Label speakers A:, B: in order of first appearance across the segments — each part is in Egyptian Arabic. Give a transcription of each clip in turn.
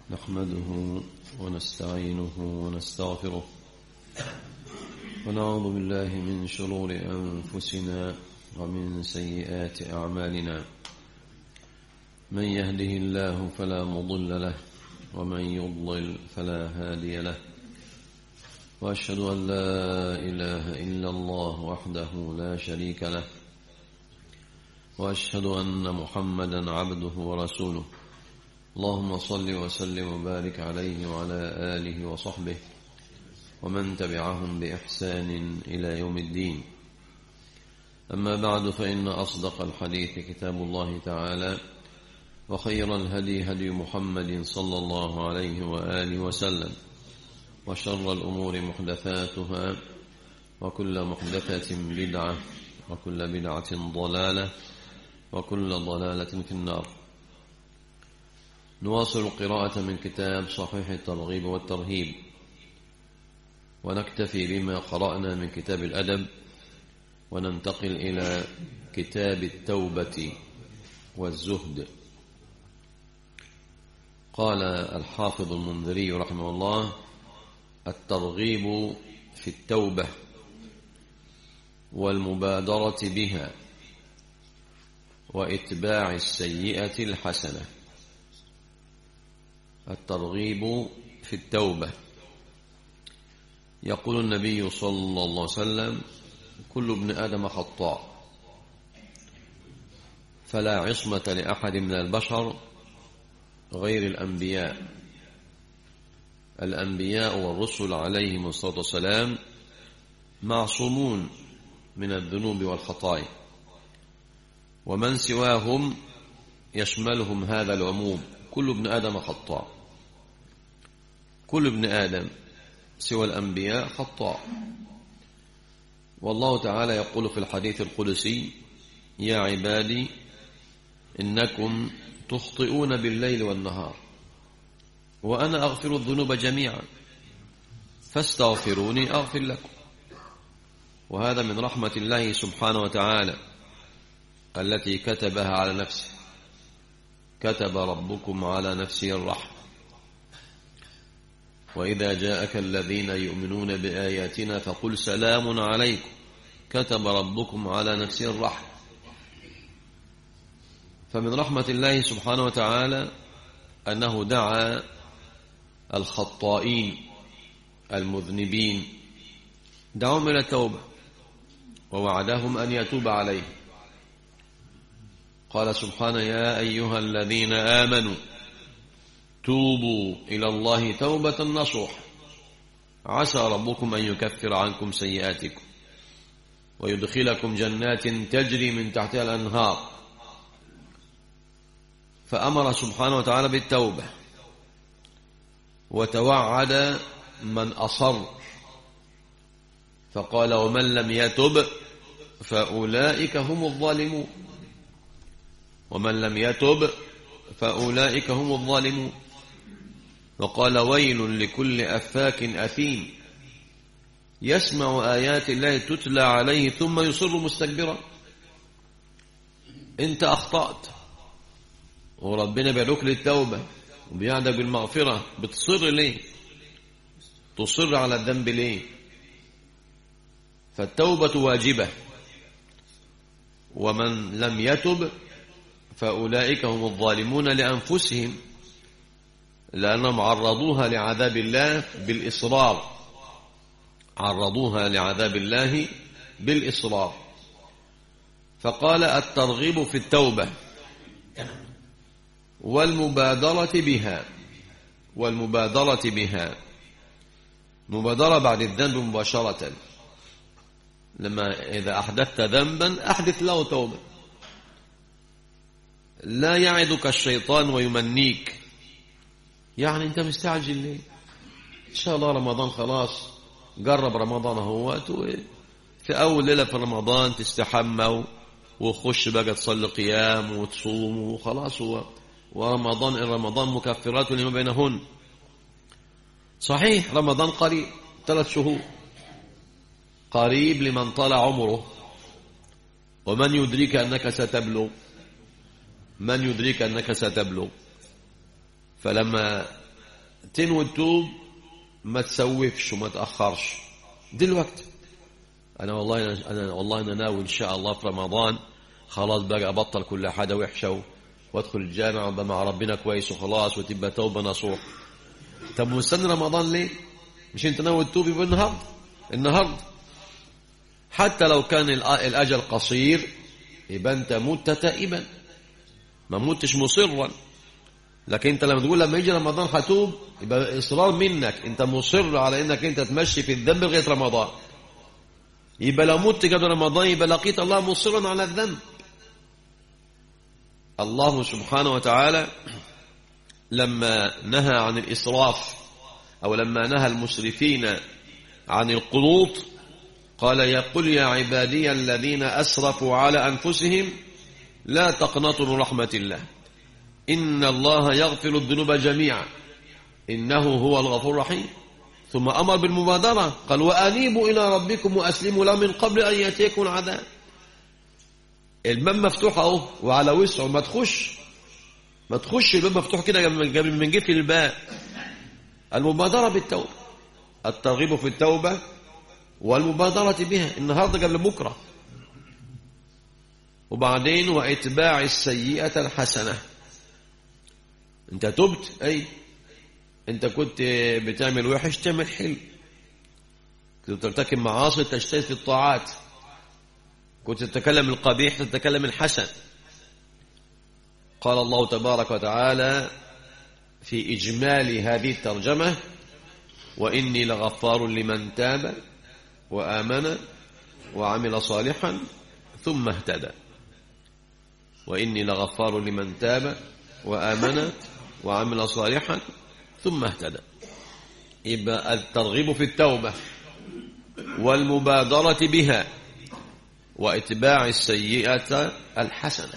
A: نحمده ونستعينه ونستغفره ونعوذ بالله من شرور أنفسنا ومن سيئات أعمالنا من يهده الله فلا مضل له ومن يضلل فلا هادي له وأشهد أن لا إله إلا الله وحده لا شريك له وأشهد أن محمدا عبده ورسوله اللهم صل وسلم وبارك عليه وعلى آله وصحبه ومن تبعهم بإحسان إلى يوم الدين أما بعد فإن أصدق الحديث كتاب الله تعالى وخير الهدي هدي محمد صلى الله عليه وآله وسلم وشر الأمور محدثاتها وكل محدثة بدعة وكل بدعة ضلالة وكل ضلالة في النار نواصل القراءة من كتاب صحيح الترغيب والترهيب ونكتفي بما قرأنا من كتاب الأدب وننتقل إلى كتاب التوبة والزهد قال الحافظ المنذري رحمه الله الترغيب في التوبة والمبادرة بها وإتباع السيئة الحسنة الترغيب في التوبة يقول النبي صلى الله عليه وسلم كل ابن آدم خطاء فلا عصمة لأحد من البشر غير الأنبياء الأنبياء والرسل عليهم الصلاة والسلام معصومون من الذنوب والخطايا ومن سواهم يشملهم هذا العموم كل ابن آدم خطاء كل ابن آدم سوى الأنبياء خطاء والله تعالى يقول في الحديث القدسي يا عبادي إنكم تخطئون بالليل والنهار وأنا أغفر الذنوب جميعا فاستغفروني أغفر لكم وهذا من رحمة الله سبحانه وتعالى التي كتبها على نفسه كتب ربكم على نفسه الرحمة وإذا جاءك الذين يؤمنون بآياتنا فقل سلام عليكم كتب ربكم على نفسه الرحمة فمن رحمة الله سبحانه وتعالى أنه دعا الخطائين المذنبين دعوهم إلى التوبة ووعدهم أن يتوب عليهم قال سبحانه يا أيها الذين آمنوا توبوا إلى الله توبة نصوح عسى ربكم أن يكفر عنكم سيئاتكم ويدخلكم جنات تجري من تحتها الأنهار فأمر سبحانه وتعالى بالتوبة وتوعد من أصر فقال ومن لم يتب فأولئك هم الظالمون ومن لم يتب فأولئك هم الظالمون وقال ويل لكل أفاك أثيم يسمع آيات الله تتلى عليه ثم يصر مستكبرا انت أخطأت وربنا بيدعوك للتوبة وبيعدك بالمغفرة بتصر ليه تصر على الذنب ليه فالتوبة واجبة ومن لم يتب فأولئك هم الظالمون لأنفسهم لأنهم عرضوها لعذاب الله بالإصرار عرضوها لعذاب الله بالإصرار فقال الترغيب في التوبة والمبادرة بها والمبادرة بها مبادرة بعد الذنب مباشرة لما إذا أحدثت ذنبا أحدث له توبة لا يعدك الشيطان ويمنيك يعني أنت مستعجل ليه إن شاء الله رمضان خلاص جرب رمضان اهوت في أول ليلة في رمضان تستحمى وخش بقى تصلي قيام وتصوم وخلاص هو ورمضان إن رمضان مكفرات لما بينهن صحيح رمضان قريب ثلاث شهور قريب لمن طال عمره ومن يدريك أنك ستبلغ من يدريك أنك ستبلغ فلما تنوي تتوب ما تسوفش وما تأخرش دلوقتي أنا والله أنا والله أنا ناوي إن شاء الله في رمضان خلاص بقى أبطل كل حاجة وحشة وأدخل الجامع وأبقى مع ربنا كويس وخلاص وتبقى توبة نصوح طب مستني رمضان ليه؟ مش أنت ناوي تتوب يبقى النهارده النهارده حتى لو كان الأجل قصير يبقى أنت مت تائبا ما متش مصرا لكن انت لما تقول لما يجي رمضان هتوب يبقى اصرار منك انت مصر على انك انت تمشي في الذنب لغايه رمضان يبقى لو مت قبل رمضان يبقى لقيت الله مصرا على الذنب الله سبحانه وتعالى لما نهى عن الإسراف أو لما نهى المسرفين عن القنوط قال يقول يا عبادي الذين أسرفوا على أنفسهم لا تقنطوا من رحمة الله إن الله يغفر الذنوب جميعا إنه هو الغفور الرحيم ثم أمر بالمبادرة قال وأنيبوا إلى ربكم وأسلموا له من قبل أن يأتيكم العذاب الباب مفتوح أهو وعلى وسعه ما تخش ما تخش الباب مفتوح كده قبل من جفل الباب المبادرة بالتوبة الترغيب في التوبة والمبادرة بها النهاردة قبل بكرة وبعدين وإتباع السيئة الحسنة انت تبت اي انت كنت بتعمل وحش تعمل حلو كنت ترتكب معاصي تجتهد في الطاعات كنت تتكلم القبيح تتكلم الحسن قال الله تبارك وتعالى في إجمال هذه الترجمة وإني لغفار لمن تاب وآمن وعمل صالحا ثم اهتدى وإني لغفار لمن تاب وآمن وعمل صالحا ثم اهتدى يبقى الترغيب في التوبة والمبادرة بها واتباع السيئة الحسنة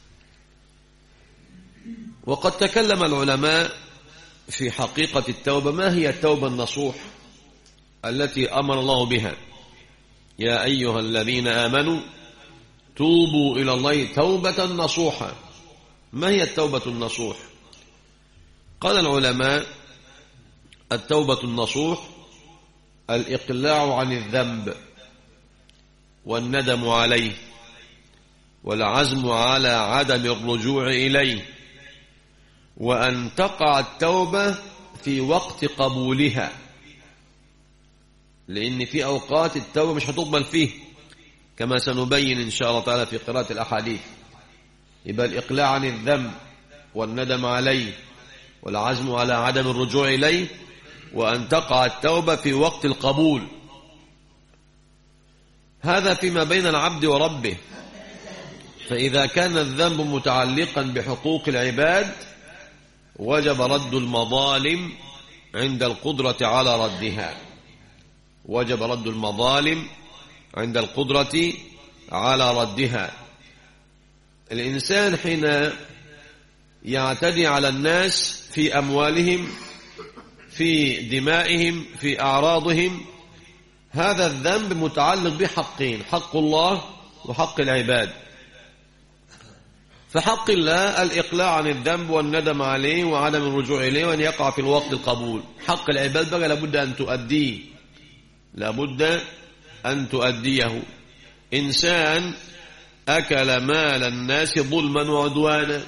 A: وقد تكلم العلماء في حقيقة التوبة ما هي التوبة النصوح التي أمر الله بها يا أيها الذين آمنوا توبوا إلى الله توبة نصوحا ما هي التوبة النصوح قال العلماء التوبة النصوح الإقلاع عن الذنب والندم عليه والعزم على عدم الرجوع إليه وأن تقع التوبة في وقت قبولها لأن في أوقات التوبة مش هتقبل فيه كما سنبين إن شاء الله تعالى في قراءة الأحاديث يبقى الإقلاع عن الذنب والندم عليه والعزم على عدم الرجوع إليه وأن تقع التوبة في وقت القبول هذا فيما بين العبد وربه فإذا كان الذنب متعلقا بحقوق العباد وجب رد المظالم عند القدرة على ردها وجب رد المظالم عند القدرة على ردها الإنسان حين يعتدي على الناس في أموالهم في دمائهم في أعراضهم هذا الذنب متعلق بحقين حق الله وحق العباد فحق الله الإقلاع عن الذنب والندم عليه وعدم الرجوع إليه وأن يقع في الوقت القبول حق العباد بقى لابد أن تؤديه لابد أن تؤديه إنسان أكل مال الناس ظلما وعدوانا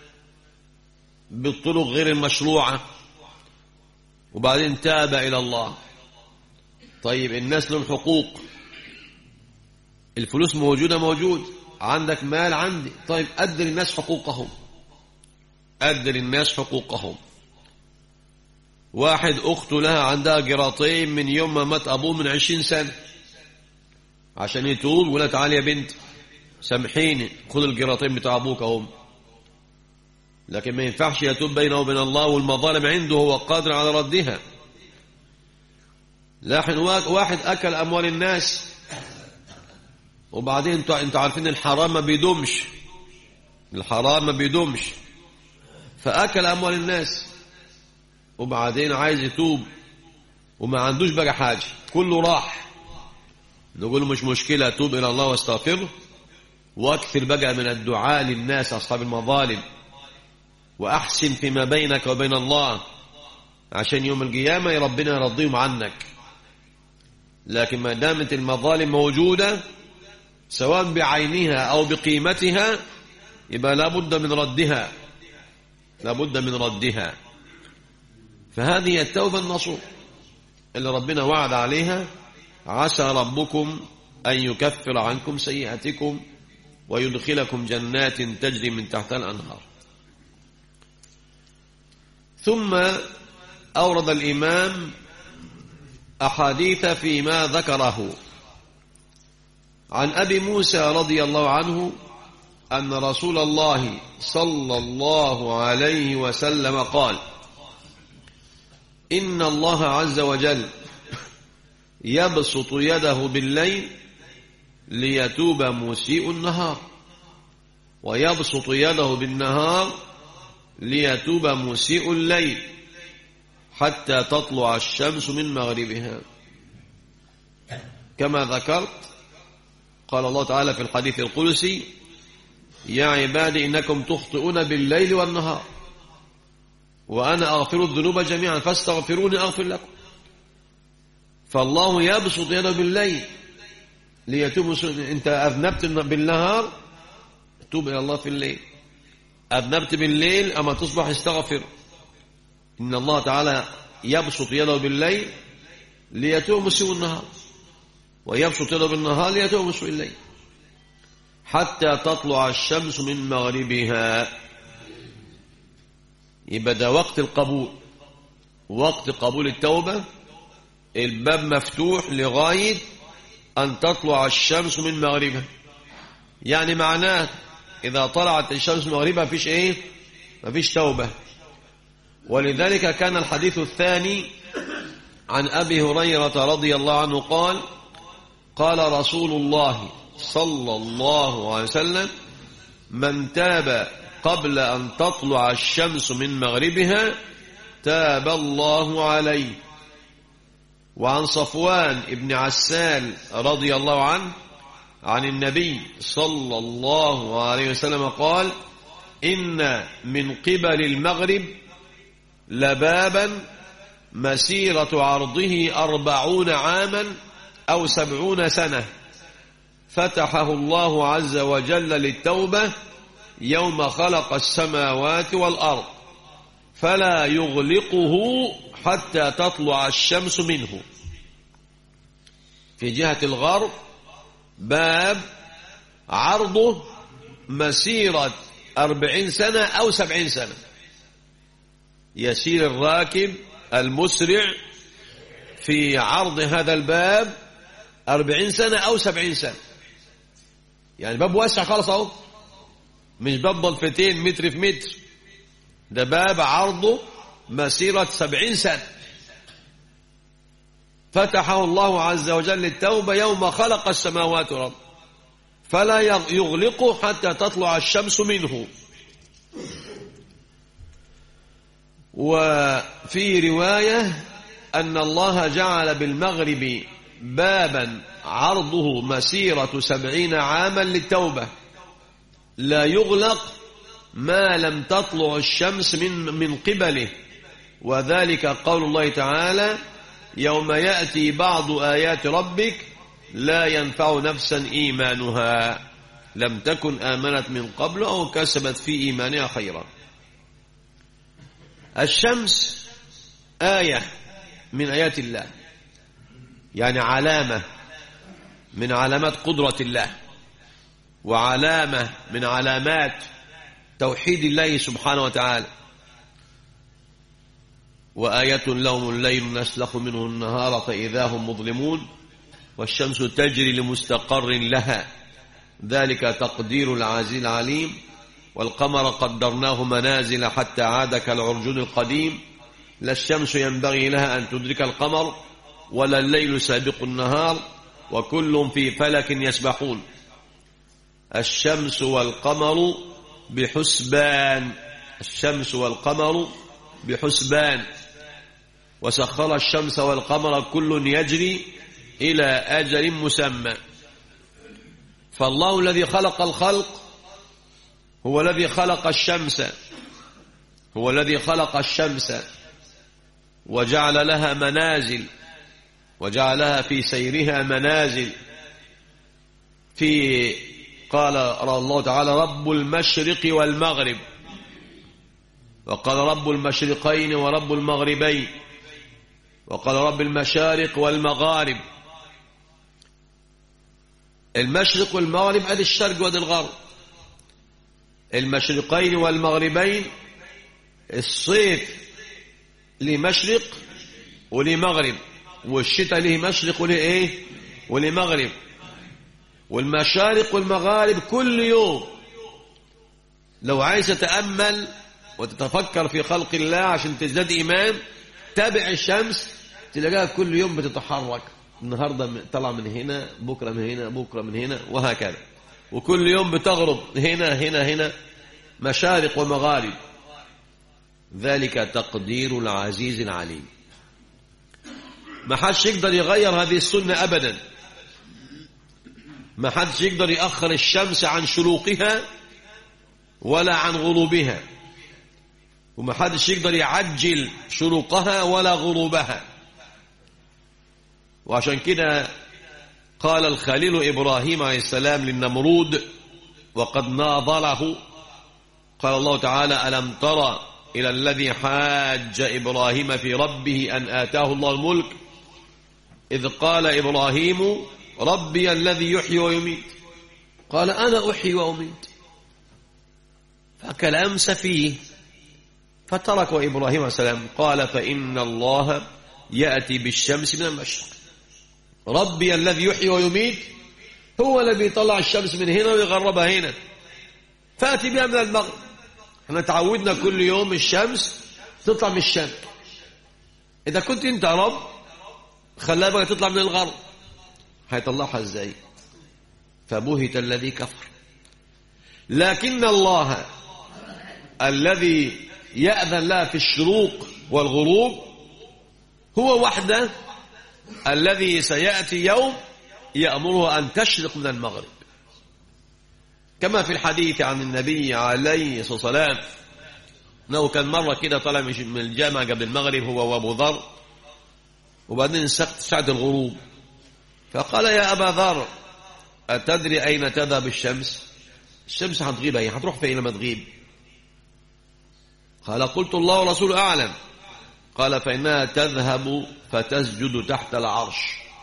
A: بالطرق غير المشروعة وبعدين تاب إلى الله طيب الناس لهم حقوق الفلوس موجودة موجود عندك مال عندي طيب أدي للناس حقوقهم أدي للناس حقوقهم واحد أخته لها عندها جراطين من يوم ما مات أبوه من عشرين سنة عشان يتوب ولا تعالي يا بنت سامحيني خذ الجراطين بتاع أبوك أهم لكن ما ينفعش يتوب بينه وبين الله والمظالم عنده هو قادر على ردها لكن واحد أكل أموال الناس وبعدين انتوا انتوا عارفين الحرام ما بيدومش الحرام ما بيدومش فأكل أموال الناس وبعدين عايز يتوب وما عندوش بقى حاجة كله راح نقول مش مشكلة توب إلى الله واستغفره واكثر بقى من الدعاء للناس أصحاب المظالم وأحسن فيما بينك وبين الله عشان يوم القيامة ربنا يرضيهم عنك لكن ما دامت المظالم موجودة سواء بعينها أو بقيمتها يبقى لابد من ردها لابد من ردها فهذه التوبة النصوح اللي ربنا وعد عليها عسى ربكم أن يكفر عنكم سيئاتكم ويدخلكم جنات تجري من تحت الأنهار ثم أورد الإمام أحاديث فيما ذكره عن أبي موسى رضي الله عنه أن رسول الله صلى الله عليه وسلم قال إن الله عز وجل يبسط يده بالليل ليتوب مسيء النهار ويبسط يده بالنهار ليتوب مسيء الليل حتى تطلع الشمس من مغربها كما ذكرت قال الله تعالى في الحديث القدسي يا عبادي إنكم تخطئون بالليل والنهار وأنا أغفر الذنوب جميعا فاستغفروني أغفر لكم فالله يبسط يده بالليل ليتوب انت أذنبت بالنهار توب إلى الله في الليل أذنبت بالليل أما تصبح استغفر إن الله تعالى يبسط يده بالليل ليتوب مسيء النهار ويبسط يده بالنهار ليتوب مسيء الليل حتى تطلع الشمس من مغربها يبقى ده وقت القبول وقت قبول التوبة الباب مفتوح لغاية أن تطلع الشمس من مغربها يعني معناه إذا طلعت الشمس من مغربها فيش إيه مفيش توبة ولذلك كان الحديث الثاني عن أبي هريرة رضي الله عنه قال قال رسول الله صلى الله عليه وسلم من تاب قبل أن تطلع الشمس من مغربها تاب الله عليه وعن صفوان ابن عسال رضي الله عنه عن النبي صلى الله عليه وسلم قال إن من قبل المغرب لبابا مسيرة عرضه أربعون عاما أو سبعون سنة فتحه الله عز وجل للتوبة يوم خلق السماوات والأرض فلا يغلقه حتى تطلع الشمس منه في جهة الغرب باب عرضه مسيرة أربعين سنة أو سبعين سنة يسير الراكب المسرع في عرض هذا الباب أربعين سنة أو سبعين سنة يعني باب واسع خالص اهو مش باب ضلفتين متر في متر ده باب عرضه مسيرة سبعين سنة فتحه الله عز وجل التوبة يوم خلق السماوات والأرض فلا يغلقه حتى تطلع الشمس منه وفي رواية أن الله جعل بالمغرب بابا عرضه مسيرة سبعين عاما للتوبة لا يغلق ما لم تطلع الشمس من, من قبله وذلك قول الله تعالى يوم يأتي بعض آيات ربك لا ينفع نفسا إيمانها لم تكن آمنت من قبل أو كسبت في إيمانها خيرا الشمس آية من آيات الله يعني علامة من علامات قدرة الله وعلامة من علامات توحيد الله سبحانه وتعالى وآية لهم الليل نسلخ منه النهار فإذا هم مظلمون والشمس تجري لمستقر لها ذلك تقدير العزيز العليم والقمر قدرناه منازل حتى عاد كالعرجون القديم لا الشمس ينبغي لها أن تدرك القمر ولا الليل سابق النهار وكل في فلك يسبحون الشمس والقمر بحسبان الشمس والقمر بحسبان وسخر الشمس والقمر كل يجري إلى أجل مسمى فالله الذي خلق الخلق هو الذي خلق الشمس هو الذي خلق الشمس وجعل لها منازل وجعلها في سيرها منازل في قال الله تعالى رب المشرق والمغرب وقال رب المشرقين ورب المغربين وقال رب المشارق والمغارب المشرق والمغرب ادي الشرق وادي الغرب المشرقين والمغربين الصيف لمشرق ولمغرب والشتاء له مشرق وله ايه ولمغرب والمشارق والمغارب كل يوم لو عايز تتأمل وتتفكر في خلق الله عشان تزداد إيمان تابع الشمس تلاقيها كل يوم بتتحرك النهاردة طلع من هنا بكرة من هنا بكرة من هنا وهكذا وكل يوم بتغرب هنا هنا هنا مشارق ومغارب ذلك تقدير العزيز العليم ما حدش يقدر يغير هذه السنة أبدا ما حدش يقدر يأخر الشمس عن شروقها ولا عن غروبها وما حدش يقدر يعجل شروقها ولا غروبها وعشان كده قال الخليل إبراهيم عليه السلام للنمرود وقد ناظره قال الله تعالى ألم ترى إلى الذي حاج إبراهيم في ربه أن آتاه الله الملك إذ قال إبراهيم ربي الذي يحيي ويميت قال أنا أحيي وأميت فكلام سفيه فترك إبراهيم عليه السلام قال فإن الله يأتي بالشمس من المشرق ربي الذي يحيي ويميت هو الذي يطلع الشمس من هنا ويغربها هنا فأتي بها من المغرب احنا تعودنا كل يوم الشمس تطلع من الشرق إذا كنت أنت رب خلاها بقى تطلع من الغرب هيطلعها ازاي فبهت الذي كفر لكن الله الذي يأذن لها في الشروق والغروب هو وحده الذي سيأتي يوم يأمرها أن تشرق من المغرب كما في الحديث عن النبي عليه الصلاة والسلام أنه كان مرة كده طلع من الجامع قبل المغرب هو وأبو ذر وبعدين ساعة الغروب فقال يا أبا ذر أتدري أين تذهب الشمس الشمس هتغيب أي هتروح فين لما تغيب قال قلت الله ورسوله أعلم قال فإنها تذهب فتسجد تحت العرش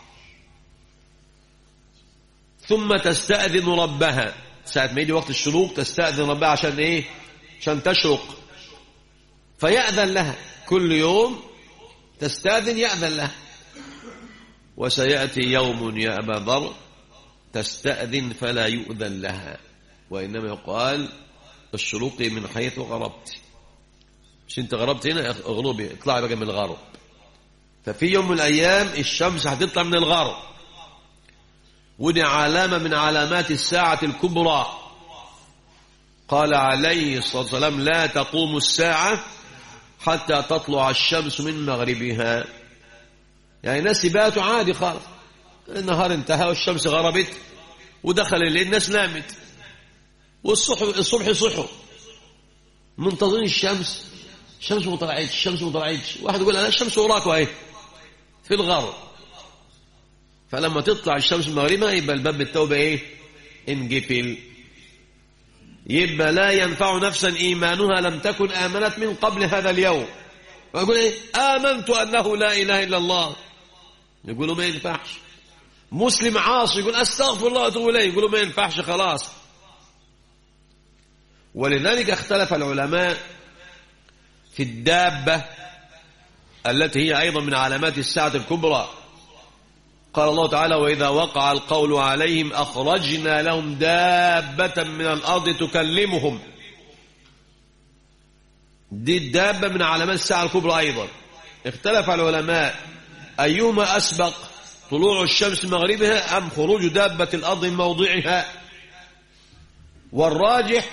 A: ثم تستأذن ربها ساعة ما يجي وقت الشروق تستأذن ربها عشان إيه عشان تشرق فيأذن لها كل يوم تستأذن يأذن لها وسيأتي يوم يا أبا ذر تستأذن فلا يؤذن لها وإنما يقال الشروق من حيث غربت مش انت غربت هنا اغربي اطلعي بقى من الغرب ففي يوم من الأيام الشمس هتطلع من الغرب ودي علامة من علامات الساعة الكبرى قال عليه الصلاة والسلام لا تقوم الساعة حتى تطلع الشمس من مغربها يعني الناس يباتوا عادي خالص النهار انتهى والشمس غربت ودخل الليل الناس نامت والصبح الصبح صحوا منتظرين الشمس الشمس ما طلعتش الشمس ما طلعتش واحد يقول انا الشمس وراك اهي في الغرب فلما تطلع الشمس مغربها يبقى الباب التوبه ايه انقفل يبقى لا ينفع نفسا ايمانها لم تكن امنت من قبل هذا اليوم ويقول ايه امنت انه لا اله الا الله يقولوا ما ينفعش مسلم عاصي يقول استغفر الله واتوب اليه يقولوا ما ينفعش خلاص ولذلك اختلف العلماء في الدابة التي هي أيضا من علامات الساعة الكبرى قال الله تعالى وإذا وقع القول عليهم أخرجنا لهم دابة من الأرض تكلمهم دي الدابة من علامات الساعة الكبرى أيضا اختلف العلماء أيهما أسبق طلوع الشمس مغربها أم خروج دابة الأرض من موضعها والراجح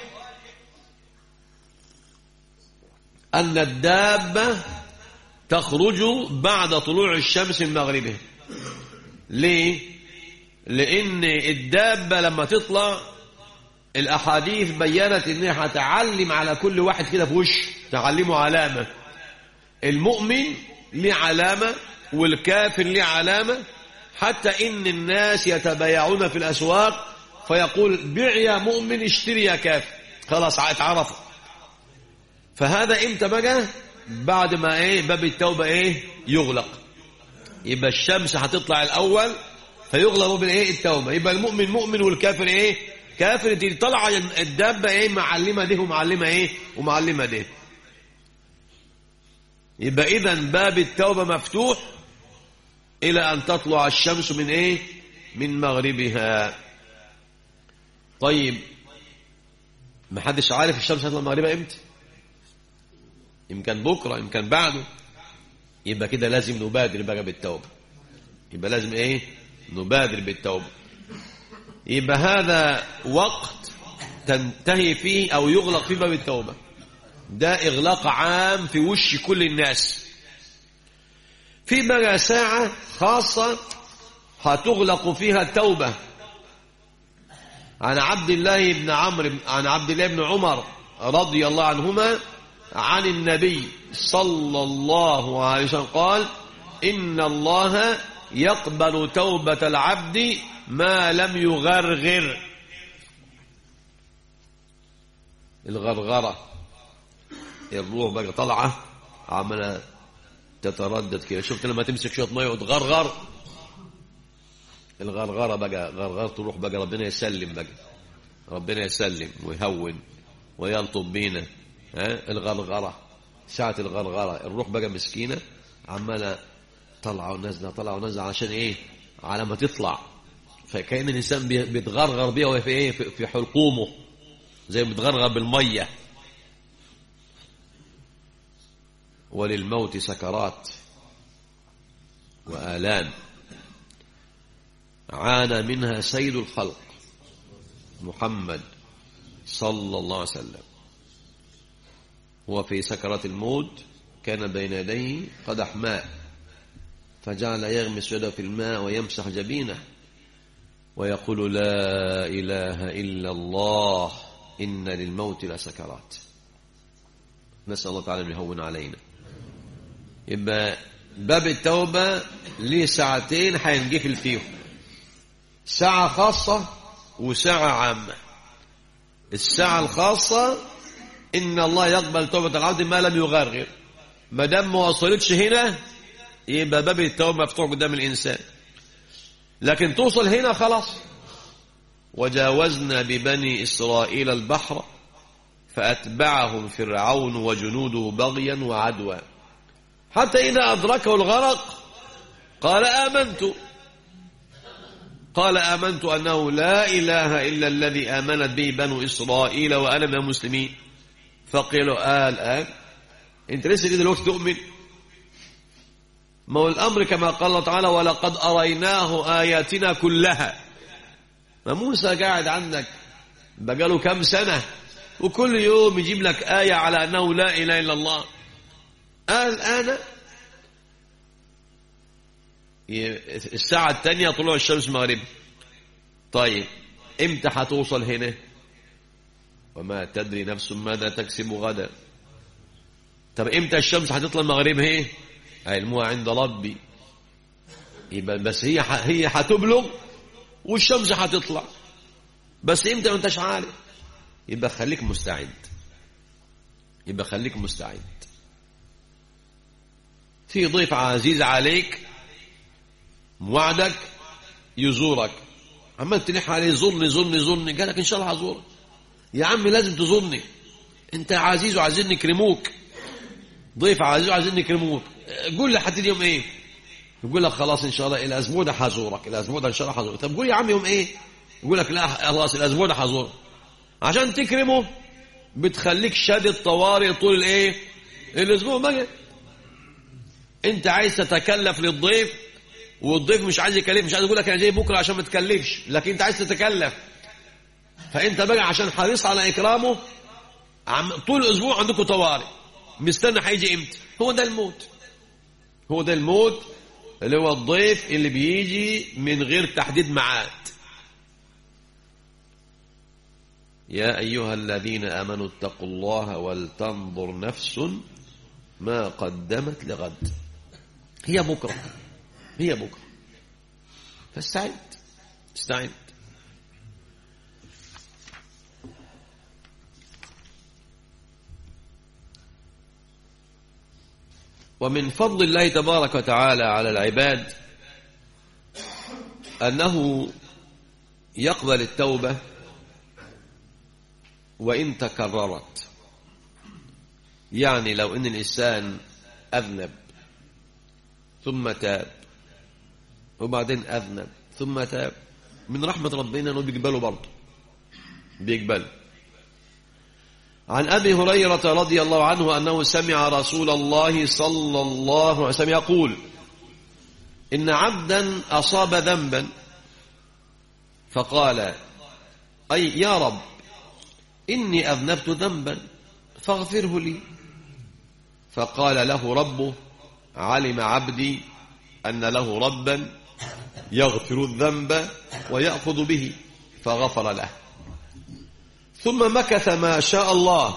A: أن الدابة تخرج بعد طلوع الشمس من مغربها ليه؟ لأن الدابة لما تطلع الأحاديث بيّنت إنها هتعلم على كل واحد كده في وش تعلمه علامة المؤمن ليه علامة والكافر ليه علامة حتى إن الناس يتبايعون في الأسواق فيقول بيع يا مؤمن اشتري يا كافر خلاص اتعرفوا فهذا امتى بقى بعد ما ايه باب التوبة ايه يغلق يبقى الشمس هتطلع الاول فيغلق باب ايه التوبة يبقى المؤمن مؤمن والكافر ايه كافر دي طلع الدابة ايه معلمة ده ومعلمة ايه ومعلمة ده يبقى اذا باب التوبة مفتوح الى ان تطلع الشمس من ايه من مغربها طيب ما حدش عارف الشمس هتطلع مغربها امتى يمكن بكره يمكن بعده يبقى كده لازم نبادر بقى بالتوبه يبقى لازم ايه نبادر بالتوبه يبقى هذا وقت تنتهي فيه او يغلق فيه باب التوبه ده اغلاق عام في وش كل الناس في بقى ساعه خاصه هتغلق فيها التوبه عن عبد الله بن عمرو عن عبد الله بن عمر رضي الله عنهما عن النبي صلى الله عليه وسلم قال إن الله يقبل توبة العبد ما لم يغرغر الغرغرة الروح بقى طالعة عمالة تتردد كده شفت لما تمسك شوية مية وتغرغر الغرغرة بقى غرغرة تروح بقى ربنا يسلم بقى ربنا يسلم ويهون ويلطف بينا ها الغرغرة ساعة الغرغرة الروح بقى مسكينة عمالة طلعة ونازلة طلعة ونازلة عشان ايه على ما تطلع فكأن الإنسان بيتغرغر بيها وهي في ايه في حلقومه زي ما بيتغرغر بالمية وللموت سكرات وآلام عانى منها سيد الخلق محمد صلى الله عليه وسلم هو في سكرات الموت كان بين يديه قدح ماء فجعل يغمس يده في الماء ويمسح جبينه ويقول لا إله إلا الله إن للموت لسكرات نسأل الله تعالى أن يهون علينا يبقى باب التوبة ليه ساعتين هينقفل فيهم ساعة خاصة وساعة عامة الساعة الخاصة إن الله يقبل توبة العبد ما لم يغرغر ما دام ما وصلتش هنا يبقى باب التوبة مفتوح قدام الإنسان لكن توصل هنا خلاص وجاوزنا ببني إسرائيل البحر فأتبعهم فرعون وجنوده بغيا وعدوى حتى إذا أدركه الغرق قال آمنت قال آمنت أنه لا إله إلا الذي آمنت به بنو إسرائيل وأنا من المسلمين فقيلوا آه الآن أنت لسه كده الوقت تؤمن ما هو الأمر كما قال الله تعالى ولقد أريناه آياتنا كلها ما موسى قاعد عندك بقاله كم سنة وكل يوم يجيب لك آية على أنه لا إله إلا الله الآن الساعة الثانية طلوع الشمس مغرب طيب امتى هتوصل هنا وما تدري نفس ماذا تكسب غدا طب امتى الشمس هتطلع المغرب هي علمها عند ربي يبقى بس هي هي هتبلغ والشمس هتطلع بس امتى ما انتش عارف يبقى خليك مستعد يبقى خليك مستعد في ضيف عزيز عليك وعدك يزورك عمال تلح عليه ظني ظني ظني قال لك ان شاء الله هزورك يا عم لازم تظني انت عزيز وعايزين نكرموك ضيف عزيز وعايزين نكرموك قول لي هتيجي يوم ايه يقول لك خلاص ان شاء الله الاسبوع ده هزورك الاسبوع ده ان شاء الله هزورك طب قول يا عم يوم ايه يقول لك لا خلاص الاسبوع ده هزورك عشان تكرمه بتخليك شادد طوارئ طول الايه الاسبوع بقى انت عايز تتكلف للضيف والضيف مش عايز يكلف مش عايز يقول لك انا جاي بكره عشان ما تكلفش لكن انت عايز تتكلف فانت بقى عشان حريص على اكرامه عم طول الاسبوع عندكم طوارئ مستني هيجي امتى هو ده الموت هو ده الموت اللي هو الضيف اللي بيجي من غير تحديد ميعاد يا ايها الذين امنوا اتقوا الله ولتنظر نفس ما قدمت لغد هي بكرة هي بكرة فاستعد استعد ومن فضل الله تبارك وتعالى على العباد أنه يقبل التوبة وإن تكررت يعني لو إن الإنسان أذنب ثم تاب وبعدين أذنب ثم تاب من رحمة ربنا أنه بيقبله برضه بيقبله عن أبي هريرة رضي الله عنه أنه سمع رسول الله صلى الله عليه وسلم يقول إن عبدا أصاب ذنبا فقال أي يا رب إني أذنبت ذنبا فاغفره لي فقال له ربه علم عبدي أن له ربا يغفر الذنب ويأخذ به فغفر له ثم مكث ما شاء الله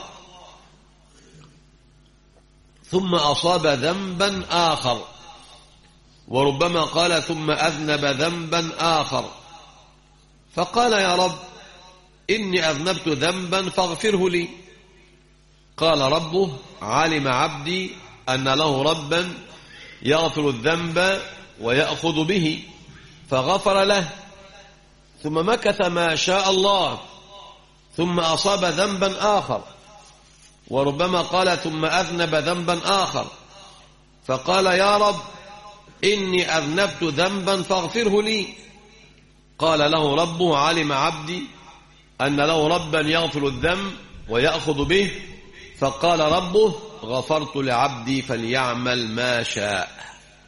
A: ثم أصاب ذنبا آخر وربما قال ثم أذنب ذنبا آخر فقال يا رب إني أذنبت ذنبا فاغفره لي قال ربه علم عبدي أن له ربا يغفر الذنب ويأخذ به فغفر له ثم مكث ما شاء الله ثم أصاب ذنبا آخر وربما قال ثم أذنب ذنبا آخر فقال يا رب إني أذنبت ذنبا فاغفره لي قال له ربه علم عبدي أن له ربا يغفر الذنب ويأخذ به فقال ربه غفرت لعبدي فليعمل ما شاء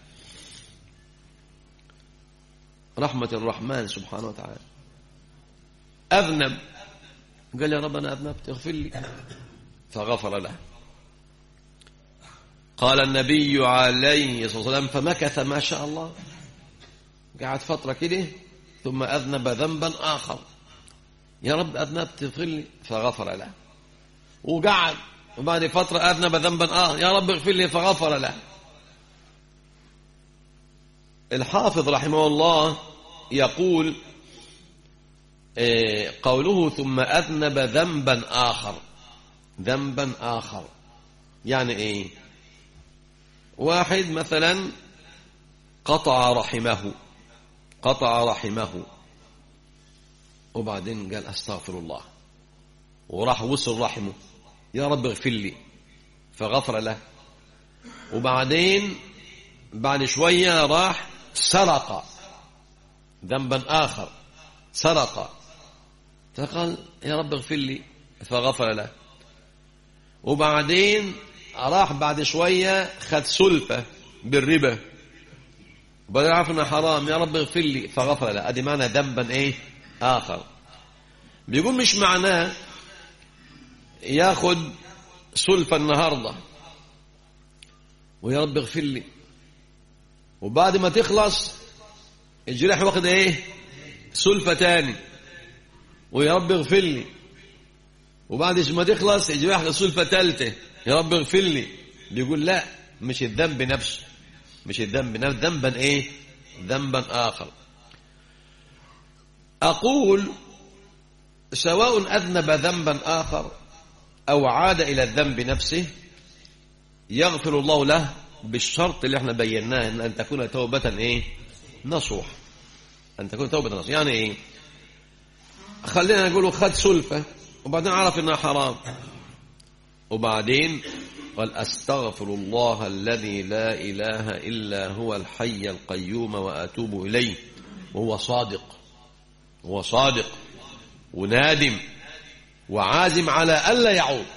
A: رحمة الرحمن سبحانه وتعالى أذنب قال يا رب أنا أذنبت اغفر لي فغفر له قال النبي عليه الصلاة والسلام فمكث ما شاء الله قعد فترة كده ثم أذنب ذنبا آخر يا رب أذنبت اغفر لي فغفر له وقعد وبعد فترة أذنب ذنبا آخر يا رب اغفر لي فغفر له الحافظ رحمه الله يقول قوله ثم أذنب ذنبا آخر ذنبا آخر يعني إيه واحد مثلا قطع رحمه قطع رحمه وبعدين قال أستغفر الله وراح وصل رحمه يا رب اغفر لي فغفر له وبعدين بعد شوية راح سرق ذنبا آخر سرق فقال يا رب اغفر لي فغفر له وبعدين راح بعد شوية خد سلفة بالربا وبعدين عرف انه حرام يا رب اغفر لي فغفر له ادي معنى ذنبا ايه اخر بيقول مش معناه ياخد سلفة النهاردة ويا رب اغفر لي وبعد ما تخلص الجراح واخد ايه سلفة تاني ويا رب اغفر لي وبعد ما تخلص الجراح واخد سلفة تالتة يا رب اغفر لي بيقول لا مش الذنب نفسه مش الذنب نفسه ذنبا ايه ذنبا اخر اقول سواء اذنب ذنبا اخر او عاد الى الذنب نفسه يغفر الله له بالشرط اللي احنا بيناه ان, أن تكون توبة ايه نصوح ان تكون توبة نصوح يعني ايه خلينا نقوله خد سلفة وبعدين عرف انها حرام وبعدين قال استغفر الله الذي لا اله الا هو الحي القيوم واتوب اليه وهو صادق هو صادق ونادم وعازم على الا يعود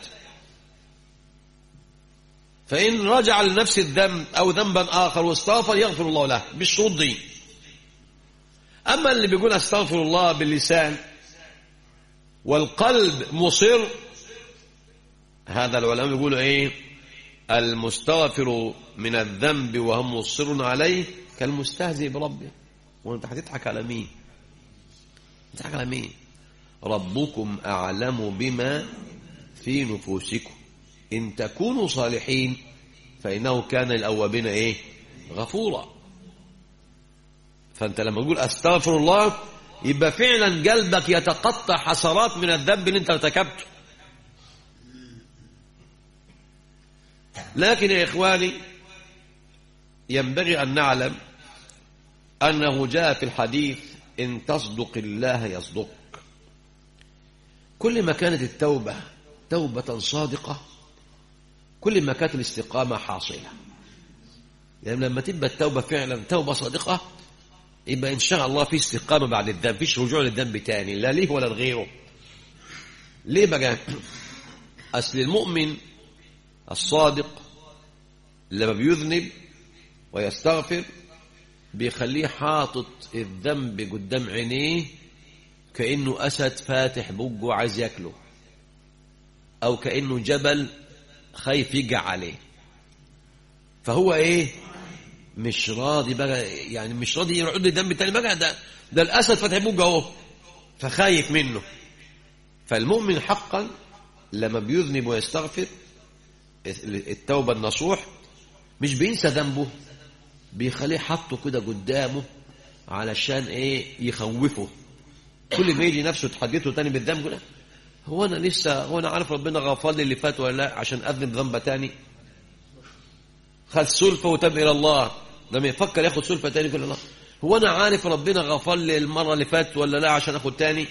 A: فإن رجع لنفس الذنب أو ذنبا آخر واستغفر يغفر الله له بالشروط دي أما اللي بيقول استغفر الله باللسان والقلب مصر هذا العلماء يقولوا إيه المستغفر من الذنب وهم مصر عليه كالمستهزئ بربه وانت هتضحك على مين تضحك على مين ربكم أعلم بما في نفوسكم إن تكونوا صالحين فإنه كان الأوابين إيه غفورا فأنت لما تقول أستغفر الله يبقى فعلا قلبك يتقطع حسرات من الذنب اللي انت ارتكبته لكن يا إخواني ينبغي أن نعلم أنه جاء في الحديث إن تصدق الله يصدق كل ما كانت التوبة توبة صادقة كل ما كانت الاستقامة حاصلة يعني لما تبقى التوبة فعلا توبة صادقة يبقى إن شاء الله في استقامة بعد الذنب فيش رجوع للذنب تاني لا ليه ولا لغيره ليه بقى أصل المؤمن الصادق لما بيذنب ويستغفر بيخليه حاطط الذنب قدام عينيه كأنه أسد فاتح بقه وعايز ياكله أو كأنه جبل خايف يقع عليه فهو إيه مش راضي بقى يعني مش راضي يعود الذنب تاني بقى ده ده الأسد فاتح بقه أهو فخايف منه فالمؤمن حقا لما بيذنب ويستغفر التوبة النصوح مش بينسى ذنبه بيخليه حطه كده قدامه علشان ايه يخوفه كل ما يجي نفسه تحدثه تاني بالذنب يقول هو انا لسه هو انا عارف ربنا غفر لي اللي فات ولا لا عشان اذنب ذنب تاني خد سلفه وتاب الى الله لما يفكر ياخد سلفه تاني يقول الله هو انا عارف ربنا غفر لي المره اللي فات ولا لا عشان اخد تاني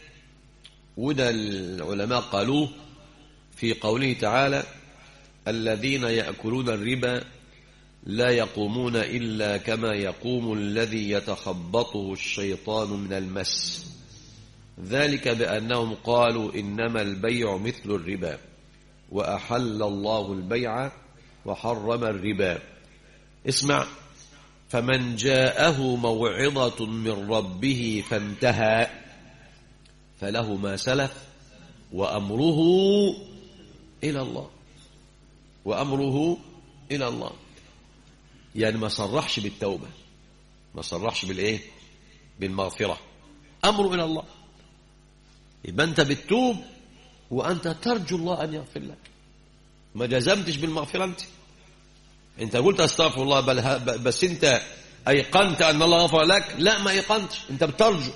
A: وده العلماء قالوه في قوله تعالى الذين ياكلون الربا لا يقومون إلا كما يقوم الذي يتخبطه الشيطان من المس ذلك بأنهم قالوا إنما البيع مثل الربا وأحل الله البيع وحرم الربا اسمع فمن جاءه موعظة من ربه فانتهى فله ما سلف وأمره إلى الله وأمره إلى الله يعني ما صرحش بالتوبة ما صرحش بالإيه بالمغفرة أمره إلى الله يبقى أنت بتتوب وأنت ترجو الله أن يغفر لك ما جزمتش بالمغفرة أنت أنت قلت أستغفر الله بل بس أنت أيقنت أن الله غفر لك لا ما أيقنتش أنت بترجو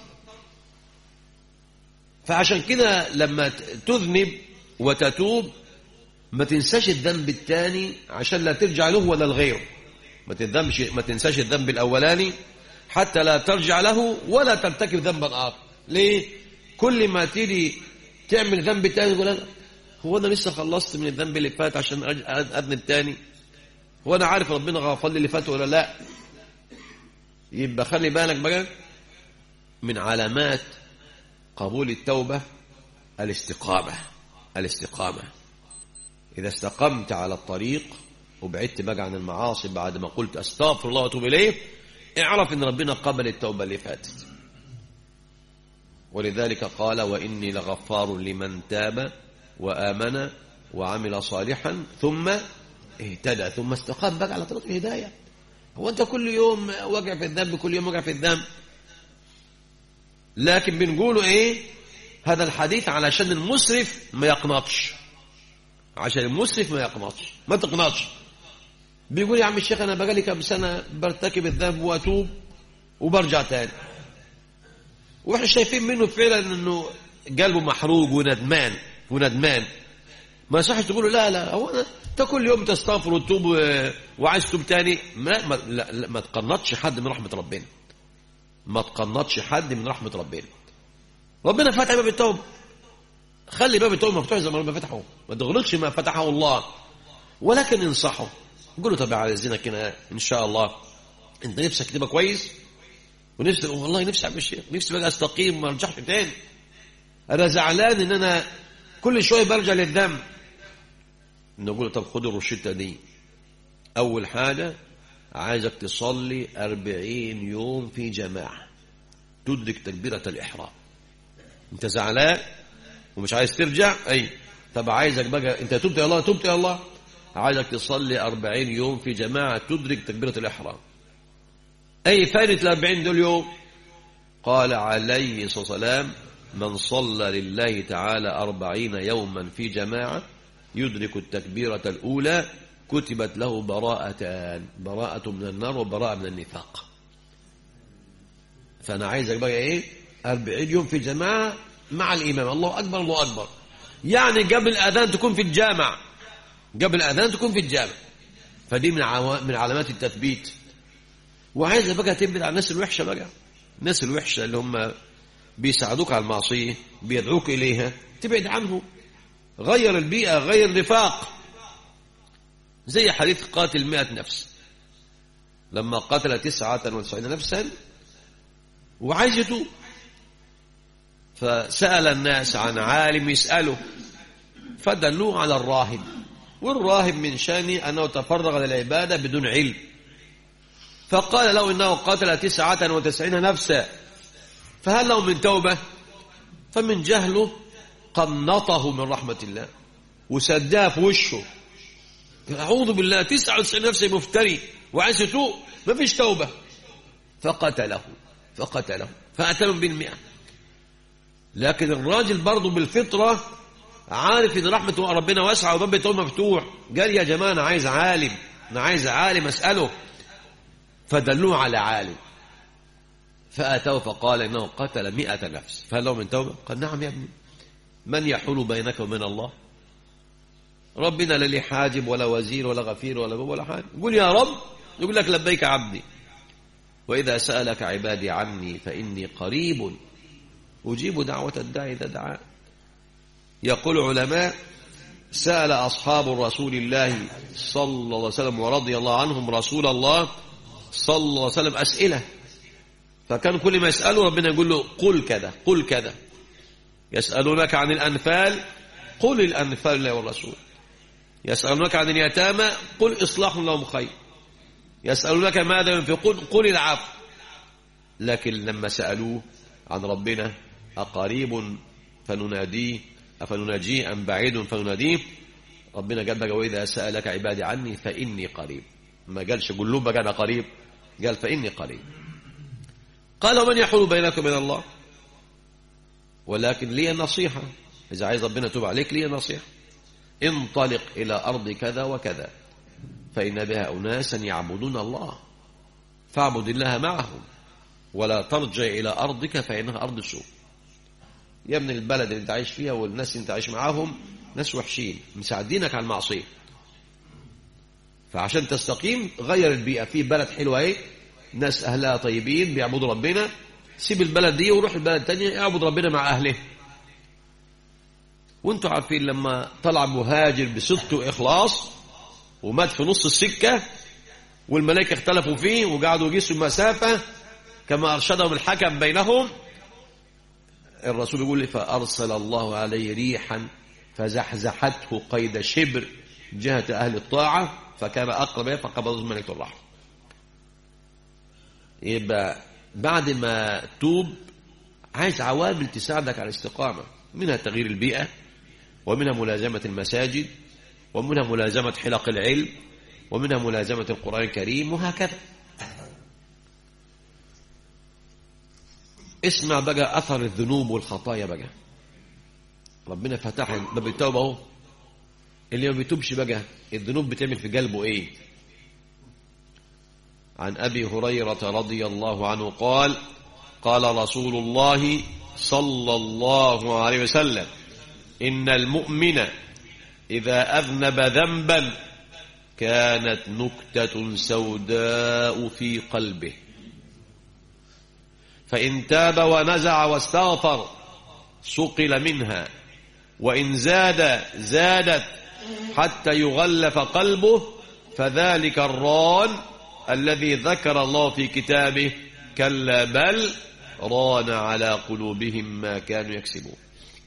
A: فعشان كده لما تذنب وتتوب ما تنساش الذنب الثاني عشان لا ترجع له ولا لغيره ما تذنبش ما تنساش الذنب الاولاني حتى لا ترجع له ولا ترتكب ذنبا اخر ليه كل ما تيجي تعمل ذنب تاني تقول هو انا لسه خلصت من الذنب اللي فات عشان اذنب تاني هو انا عارف ربنا غفر لي اللي فات ولا لا يبقى خلي بالك بقى من علامات قبول التوبة الاستقامة الاستقامة إذا استقمت على الطريق وبعدت بقى عن المعاصي بعد ما قلت استغفر الله واتوب اليه اعرف ان ربنا قبل التوبه اللي فاتت ولذلك قال واني لغفار لمن تاب وامن وعمل صالحا ثم اهتدى ثم استقام بقى على طريق الهدايه هو انت كل يوم واقع في الذنب كل يوم واقع في الذنب لكن بنقوله ايه هذا الحديث علشان المسرف ما يقنطش عشان المسرف ما يقنطش ما تقنطش بيقول يا عم الشيخ انا بقالي كام سنه برتكب الذنب واتوب وبرجع تاني واحنا شايفين منه فعلا انه قلبه محروق وندمان وندمان ما يصحش تقول له لا لا هو انا انت كل يوم تستغفر وتتوب وعايز تتوب تاني ما ما, لا لا ما تقنطش حد من رحمه ربنا ما تقنطش حد من رحمه ربنا ربنا فتح باب التوبه خلي باب التوبه مفتوح زي ما ربنا فتحه ما تغلقش ما فتحه الله ولكن انصحه قول له طب عايزينك كده ان شاء الله انت نفسك تبقى كويس ونفسك والله نفسي اعمل شيء نفسي بقى استقيم وما ارجعش تاني انا زعلان ان انا كل شويه برجع للذنب نقول له طب خد الروشته دي اول حاجه عايزك تصلي أربعين يوم في جماعة تدرك تكبيرة الإحرام أنت زعلان ومش عايز ترجع أي طب عايزك بقى أنت تبت يا الله تبت يا الله عايزك تصلي أربعين يوم في جماعة تدرك تكبيرة الإحرام أي فائدة الأربعين دول يوم قال عليه الصلاة والسلام من صلى لله تعالى أربعين يوما في جماعة يدرك التكبيرة الأولى
B: كتبت له براءتان براءة من النار وبراءة من النفاق فأنا عايزك بقى إيه أربعين يوم في جماعة مع الإمام الله أكبر الله أكبر يعني قبل الأذان تكون في الجامع قبل الأذان تكون في الجامع فدي من عوا... من علامات التثبيت وعايزة بقى تبعد عن الناس الوحشة بقى الناس الوحشة اللي هم بيساعدوك على المعصية بيدعوك إليها تبعد عنهم غير البيئة غير الرفاق زي حديث قاتل مئة نفس لما قتل تسعة وتسعين نفسا وعايز يتوب فسأل الناس عن عالم يسأله فدلوه على الراهب والراهب من شانه أنه تفرغ للعبادة بدون علم فقال له إنه قتل تسعة وتسعين نفسا فهل له من توبة فمن جهله قنطه من رحمة الله وسداه في وشه أعوذ بالله تسعة وتسعين نفسا مفتري وعايز يتوب ما فيش توبة فقتله فقتله فأتلهم بالمئة لكن الراجل برضه بالفطرة عارف ان رحمة ربنا واسعة وباب التوبة مفتوح قال يا جماعة انا عايز عالم انا عايز عالم اسأله فدلوه على عالم فأتوا فقال انه قتل مئة نفس فهل له من توبة قال نعم يا ابني من يحول بينك وبين الله ربنا لا لي حاجب ولا وزير ولا غفير ولا ولا حاجة قول يا رب يقول لك لبيك عبدي وإذا سألك عبادي عني فإني قريب أجيب دعوة الداعي إذا دعا يقول علماء سأل أصحاب رسول الله صلى الله عليه وسلم ورضي الله عنهم رسول الله صلى الله عليه وسلم أسئلة فكان كل ما يسأله ربنا يقول له قل كذا قل كذا يسألونك عن الأنفال قل الأنفال الله والرسول يسألونك عن اليتامى قل إصلاح لهم خير يسألونك ماذا ينفقون قل العفو لكن لما سألوه عن ربنا أقريب فنناديه أفنناجيه أم بعيد فنناديه ربنا قال بقى وإذا سألك عبادي عني فإني قريب ما قالش قل له بقى أنا قريب قال فإني قريب قال ومن يحول بينك وبين الله ولكن لي نصيحة إذا عايز ربنا توب عليك لي نصيحة انطلق إلى أرض كذا وكذا فإن بها أناسا يعبدون الله فاعبد الله معهم ولا ترجع إلى أرضك فإنها أرض سوء يا ابن البلد اللي انت عايش فيها والناس اللي انت عايش معاهم ناس وحشين مساعدينك على المعصية فعشان تستقيم غير البيئة في بلد حلوة ايه ناس أهلها طيبين بيعبدوا ربنا سيب البلد دي وروح البلد التانية اعبد ربنا مع أهله وانتوا عارفين لما طلع مهاجر بصدق وإخلاص ومات في نص السكة والملائكة اختلفوا فيه وقعدوا يقيسوا المسافة كما أرشدهم الحكم بينهم الرسول يقول لي فأرسل الله عليه ريحا فزحزحته قيد شبر جهة أهل الطاعة فكان أقرب فقبضه ملكة الرحمة يبقى بعد ما توب عايز عوامل تساعدك على الاستقامة منها تغيير البيئة ومنها ملازمة المساجد ومنها ملازمة حلق العلم ومنها ملازمة القرآن الكريم وهكذا اسمع بقى أثر الذنوب والخطايا بقى ربنا فتح باب التوبة اهو اللي ما بيتوبش بقى الذنوب بتعمل في قلبه ايه عن أبي هريرة رضي الله عنه قال قال رسول الله صلى الله عليه وسلم إن المؤمن إذا أذنب ذنبا كانت نكتة سوداء في قلبه فإن تاب ونزع واستغفر سقل منها وإن زاد زادت حتى يغلف قلبه فذلك الران الذي ذكر الله في كتابه كلا بل ران على قلوبهم ما كانوا يكسبون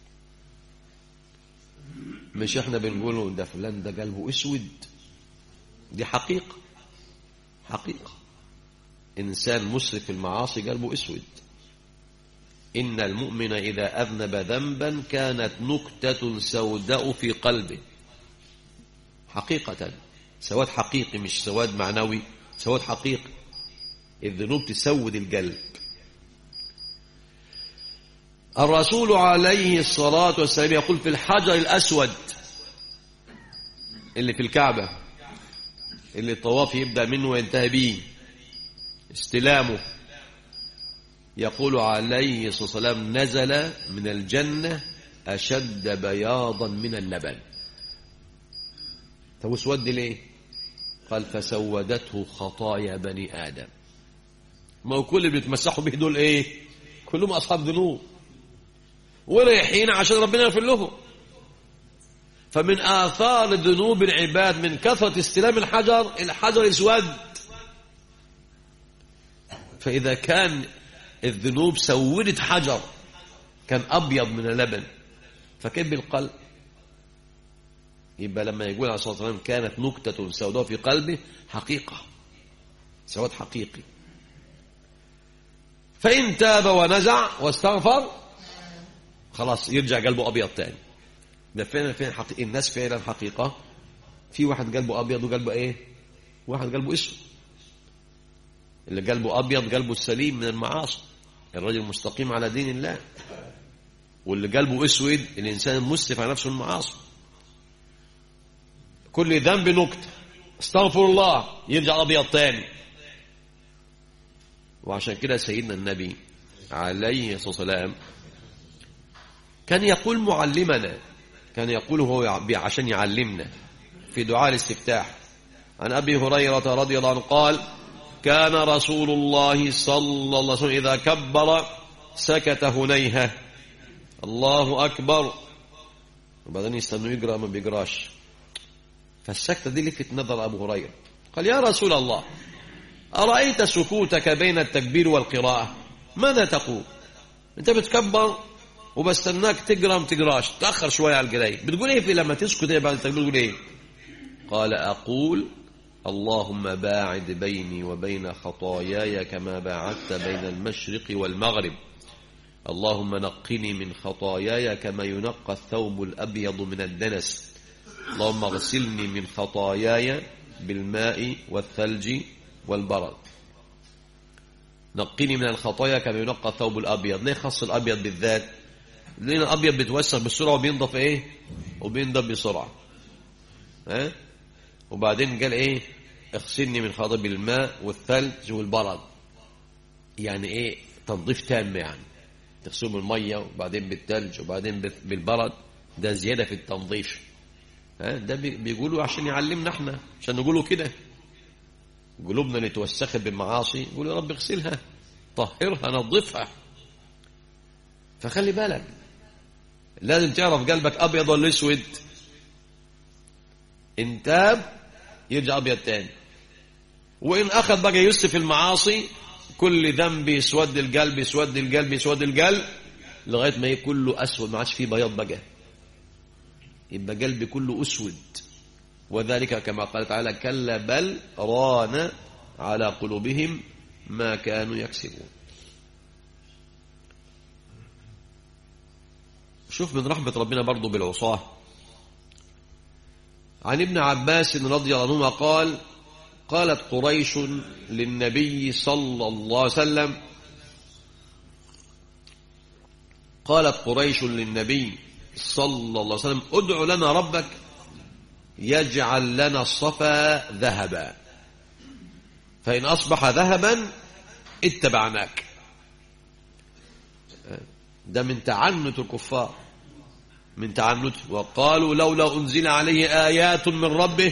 B: مش احنا بنقوله ده فلان ده قلبه اسود دي حقيقة حقيقة إنسان مسرف في المعاصي قلبه اسود إن المؤمن إذا أذنب ذنبا كانت نكتة سوداء في قلبه حقيقة سواد حقيقي مش سواد معنوي سواد حقيقي الذنوب تسود القلب الرسول عليه الصلاة والسلام يقول في الحجر الأسود اللي في الكعبة اللي الطواف يبدأ منه وينتهي به استلامه يقول عليه الصلاة والسلام نزل من الجنة أشد بياضا من اللبن طب اسود ليه قال فسودته خطايا بني آدم ما هو كل اللي بيتمسحوا به دول ايه كلهم أصحاب ذنوب ورايحين عشان ربنا يغفر لهم فمن آثار ذنوب العباد من كثرة استلام الحجر الحجر يسود فإذا كان الذنوب سودت حجر كان أبيض من اللبن فكيف بالقلب يبقى لما يقول عليه الصلاة والسلام كانت نكتة سوداء في قلبه حقيقة سواد حقيقي فإن تاب ونزع واستغفر خلاص يرجع قلبه أبيض تاني ده فعلا فعلا حقيقة الناس فعلا حقيقة في واحد قلبه أبيض وقلبه إيه واحد قلبه اسود اللي قلبه أبيض قلبه السليم من المعاصي الرجل مستقيم على دين الله واللي قلبه اسود الانسان المسرف على نفسه المعاصي كل ذنب نكته استغفر الله يرجع ابيض تاني وعشان كده سيدنا النبي عليه الصلاه والسلام كان يقول معلمنا كان يقول هو عشان يعلمنا في دعاء الاستفتاح عن ابي هريره رضي الله عنه قال كان رسول الله صلى الله عليه وسلم اذا كبر سكت هنيهه الله أكبر وبعدين يستنوا يقرأ ما بيقراش فالسكتة دي لفت نظر أبو هريرة قال يا رسول الله أرأيت سكوتك بين التكبير والقراءة ماذا تقول أنت بتكبر وبستناك تقرأ ما تقراش تأخر شوية على القراية بتقول إيه في لما تسكت إيه بعد التكبير تقول إيه قال أقول اللهم باعد بيني وبين خطاياي كما باعدت بين المشرق والمغرب اللهم نقني من خطاياي كما ينقى الثوب الأبيض من الدنس اللهم اغسلني من خطاياي بالماء والثلج والبرد نقني من الخطايا كما ينقى الثوب الأبيض ليه خص الأبيض بالذات لأن الأبيض بيتوسخ بسرعة وبينضف إيه وبينضف بسرعة ها وبعدين قال إيه اغسلني من خطايا بالماء والثلج والبرد يعني إيه تنظيف تام يعني تغسلهم بالميه وبعدين بالثلج وبعدين بالبرد ده زياده في التنظيف ها ده بيقولوا عشان يعلمنا احنا عشان نقولوا كده قلوبنا اللي توسخت بالمعاصي يقولوا يا رب اغسلها طهرها نظفها فخلي بالك لازم تعرف قلبك ابيض ولا اسود ان تاب يرجع ابيض تاني وان اخذ بقى يسر في المعاصي كل ذنب يسود القلب يسود القلب يسود القلب لغايه ما كله اسود ما عادش فيه بياض بقى يبقى قلبي كله اسود وذلك كما قال تعالى كلا بل ران على قلوبهم ما كانوا يكسبون شوف من رحمة ربنا برضو بالعصاة عن ابن عباس رضي الله عنهما قال قالت قريش للنبي صلى الله عليه وسلم قالت قريش للنبي صلى الله عليه وسلم ادع لنا ربك يجعل لنا الصفا ذهبا فإن أصبح ذهبا اتبعناك ده من تعنت الكفار من تعنت وقالوا لولا أنزل عليه آيات من ربه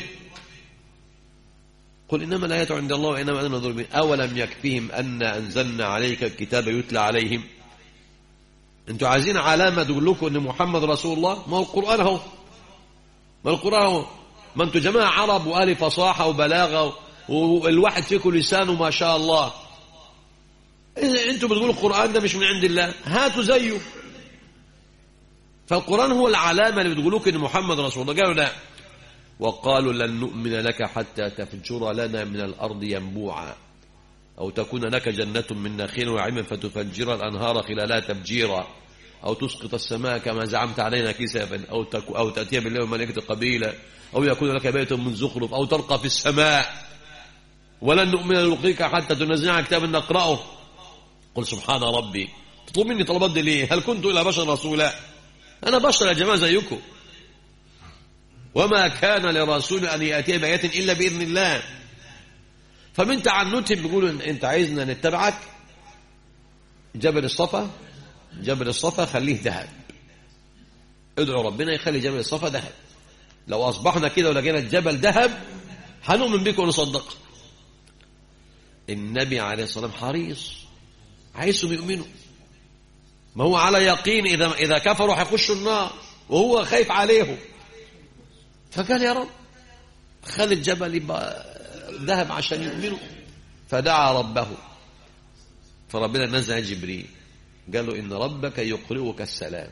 B: قل إنما الآيات عند الله وإنما أنا نظر به أولم يكفيهم أن أنزلنا عليك الكتاب يتلى عليهم أنتوا عايزين علامة تقول لكم أن محمد رسول الله ما هو القرآن هو ما القرآن هو ما أنتوا جماعة عرب وأهل فصاحة وبلاغة والواحد فيكم لسانه ما شاء الله إذا أنتوا بتقولوا القرآن ده مش من عند الله هاتوا زيه فالقرآن هو العلامة اللي بتقولوك أن محمد رسول الله قالوا لا وقالوا لن نؤمن لك حتى تفجر لنا من الأرض ينبوعا أو تكون لك جنة من نخيل وعلم فتفجر الأنهار خلالها تفجيرا أو تسقط السماء كما زعمت علينا كسفا أو, تك أو تأتي بالله وملائكة قبيلة أو يكون لك بيت من زخرف أو ترقى في السماء ولن نؤمن لرقيك حتى تنزع كتاب نقرأه قل سبحان ربي تطلب مني طلبات دي ليه هل كنت إلى بشر رسولا أنا بشر يا جماعة زيكم وما كان لرسول أن يأتي بآية إلا بإذن الله فمن تعنتهم بيقولوا أنت عايزنا نتبعك جبل الصفا جبل الصفا خليه ذهب ادعوا ربنا يخلي جبل الصفا ذهب لو أصبحنا كده ولقينا الجبل ذهب هنؤمن بك ونصدق النبي عليه الصلاة والسلام حريص عايزهم يؤمنوا ما هو على يقين إذا إذا كفروا هيخشوا النار وهو خايف عليهم فقال يا رب خلي الجبل يبقى ذهب عشان يؤمنوا فدعا ربه فربنا نزع جبريل قال له إن ربك يقرئك السلام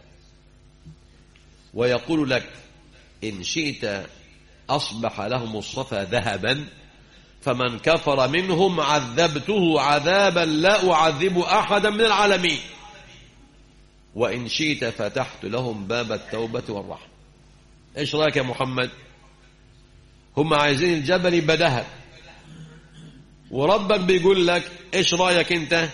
B: ويقول لك إن شئت أصبح لهم الصفا ذهبا فمن كفر منهم عذبته عذابا لا أعذب أحدا من العالمين وإن شئت فتحت لهم باب التوبة والرحمة إيش رأيك يا محمد هم عايزين الجبل يبقى ذهب وربك بيقول لك إيش رأيك أنت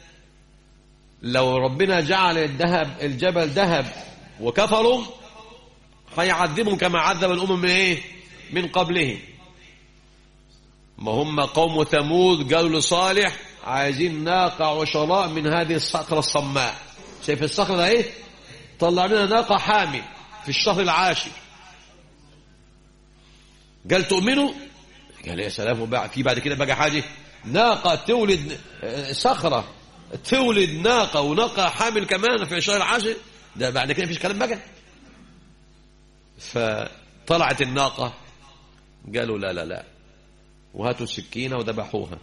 B: لو ربنا جعل الذهب الجبل ذهب وكفروا هيعذبهم كما عذب الأمم من إيه من قبلهم ما هم قوم ثمود قالوا لصالح عايزين ناقة عشراء من هذه الصخرة الصماء شايف الصخرة ده ايه طلع لنا ناقة حامل في الشهر العاشر قال تؤمنوا قال يا سلام وبقى في بعد كده بقى حاجة ناقة تولد صخرة تولد ناقة وناقة حامل كمان في الشهر العاشر ده بعد كده مفيش كلام بقى فطلعت الناقة قالوا لا لا لا وهاتوا السكينة وذبحوها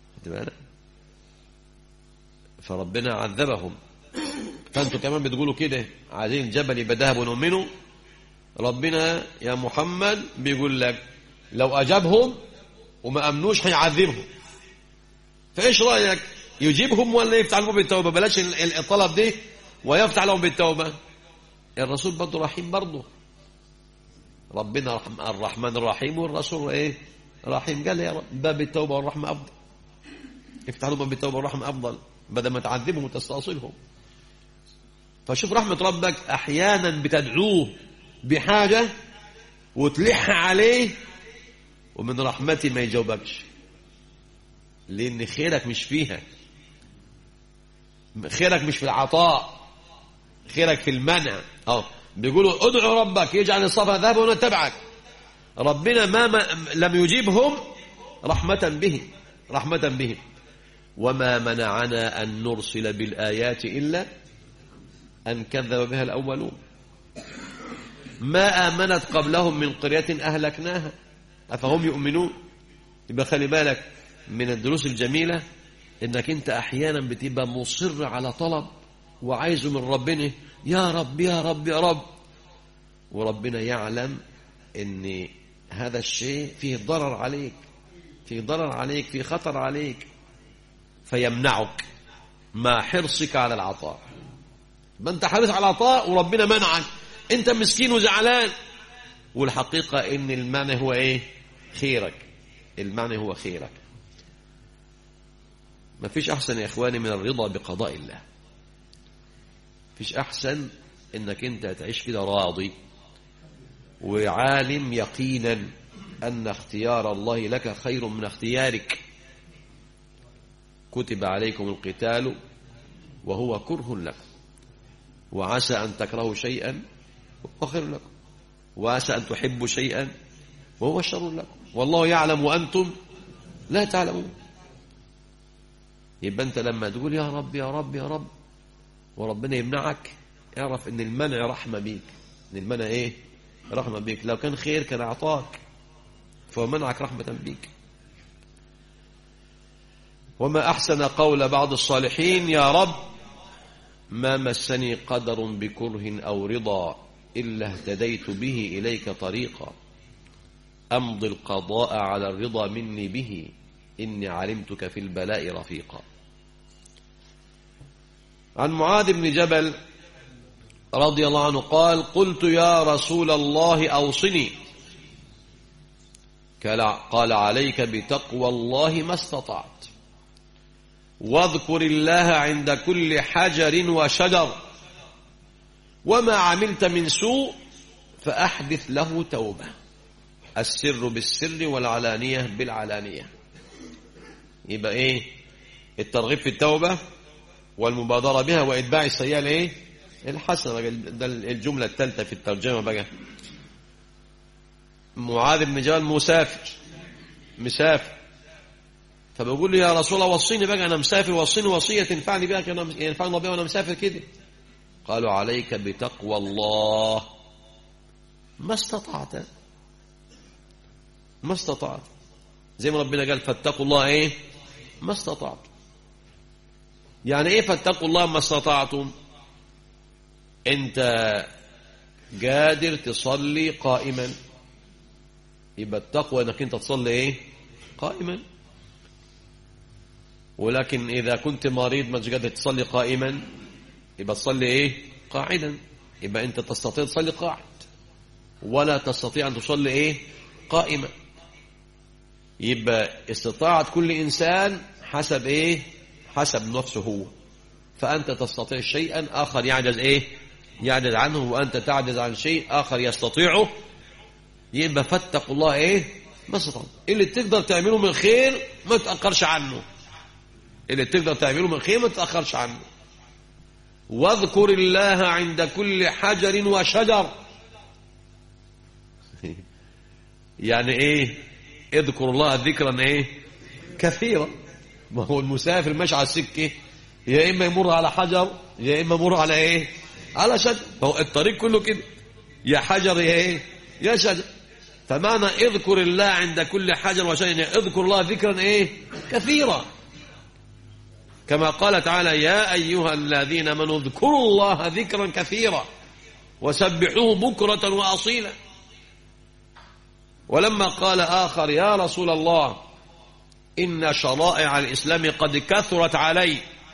B: فربنا عذبهم فانتوا كمان بتقولوا كده عايزين الجبل يبقى ذهب ونؤمنه ربنا يا محمد بيقول لك لو أجابهم وما أمنوش هيعذبهم فإيش رأيك يجيبهم ولا يفتح لهم بالتوبة بلاش الطلب دي ويفتح لهم بالتوبة الرسول برضه رحيم برضه ربنا الرحمن الرحيم والرسول ايه رحيم قال يا رب باب التوبة والرحمة أفضل افتح لهم باب التوبة والرحمة أفضل بدل ما تعذبهم وتستأصلهم فشوف رحمة ربك أحيانا بتدعوه بحاجة وتلح عليه ومن رحمتي ما يجاوبكش لأن خيرك مش فيها خيرك مش في العطاء خيرك في المنع اه بيقولوا ادعوا ربك يجعل الصفا ذهبا ونتبعك ربنا ما, ما لم يجيبهم رحمة بهم رحمة بهم وما منعنا أن نرسل بالآيات إلا أن كذب بها الأولون ما آمنت قبلهم من قرية أهلكناها أفهم يؤمنون يبقى خلي بالك من الدروس الجميلة إنك أنت أحيانا بتبقى مصر على طلب وعايزه من ربنا يا رب يا رب يا رب وربنا يعلم ان هذا الشيء فيه ضرر عليك فيه ضرر عليك فيه خطر عليك فيمنعك مع حرصك على العطاء ما انت حريص على العطاء وربنا منعك انت مسكين وزعلان والحقيقة ان المعنى هو ايه خيرك المعنى هو خيرك ما فيش احسن يا اخواني من الرضا بقضاء الله فيش احسن انك انت تعيش كده راضي وعالم يقينا أن اختيار الله لك خير من اختيارك كتب عليكم القتال وهو كره لكم وعسى أن تكرهوا شيئا وهو خير لكم وعسى أن تحبوا شيئا وهو شر لكم والله يعلم وأنتم لا تعلمون يبقى أنت لما تقول يا رب يا رب يا رب وربنا يمنعك اعرف ان المنع رحمة بيك ان المنع ايه رحمة بيك لو كان خير كان أعطاك فهو منعك رحمة بيك وما أحسن قول بعض الصالحين يا رب ما مسني قدر بكره أو رضا إلا اهتديت به إليك طريقا أمضي القضاء على الرضا مني به إني علمتك في البلاء رفيقا عن معاذ بن جبل رضي الله عنه قال قلت يا رسول الله أوصني قال عليك بتقوى الله ما استطعت واذكر الله عند كل حجر وشجر وما عملت من سوء فأحدث له توبة السر بالسر والعلانية بالعلانية يبقى ايه الترغيب في التوبة والمبادرة بها وإتباع السيئة الايه الحسنة ده الجملة الثالثة في الترجمة بقى معاذ بن جبل مسافر مسافر فبقول له يا رسول الله وصيني بقى انا مسافر وصيني وصيه تنفعني بها كان ينفعني بها وانا مسافر كده قالوا عليك بتقوى الله ما استطعت ما استطعت زي ما ربنا قال فاتقوا الله ايه ما استطعت يعني ايه فاتقوا الله ما استطعتم انت قادر تصلي قائما يبقى التقوى انك انت تصلي ايه قائما ولكن اذا كنت مريض ما قادر تصلي قائما يبقى تصلي ايه قاعدا يبقى انت تستطيع تصلي قاعد ولا تستطيع ان تصلي ايه قائما يبقى استطاعة كل انسان حسب ايه حسب نفسه هو فانت تستطيع شيئا اخر يعجز ايه يعجز عنه وانت تعجز عن شيء اخر يستطيعه يبقى فاتقوا الله ايه ما استطعت اللي تقدر تعمله من خير ما تأخرش عنه اللي تقدر تعمله من خير ما تتأخرش عنه واذكر الله عند كل حجر وشجر يعني ايه اذكر الله ذكرا ايه كثيرا ما هو المسافر ماشي على السكه يا اما يمر على حجر يا اما يمر على ايه على شجر هو الطريق كله كده يا حجر يا ايه يا شجر فمعنى اذكر الله عند كل حجر وشجر يعني اذكر الله ذكرا ايه كثيرا كما قال تعالى يا أيها الذين امنوا اذكروا الله ذكرا كثيرا وسبحوه بكرة وأصيلا ولما قال آخر يا رسول الله إن شرائع الإسلام قد كثرت علي